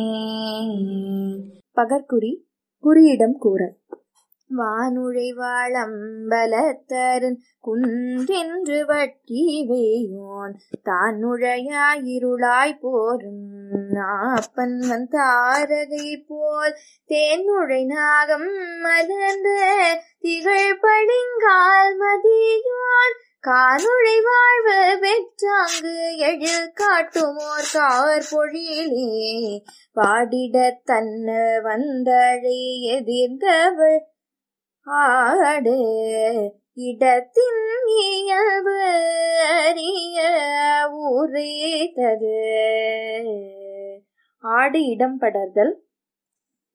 பகற்குறி குறியிடம் கூற வானுழைவாளம்பலத்தரன் குன்றென்று வட்கி வேயோன் தான் நுழையாயிருளாய் போரும் நாப்பன் தாரகை போல் தேன் நுழை நாகம் மலர்ந்த திகழ் பளிங்கால் மதியோன் கானுழை வாழ்வு பெற்றாங்கு எழில் காட்டுமோர் கார் பொழிலே பாடிட தன்ன வந்தழை எதிர்ந்தவள் ஆடு இடத்தின் இயல்பு அறிய உரைத்தது ஆடு இடம் படர்தல்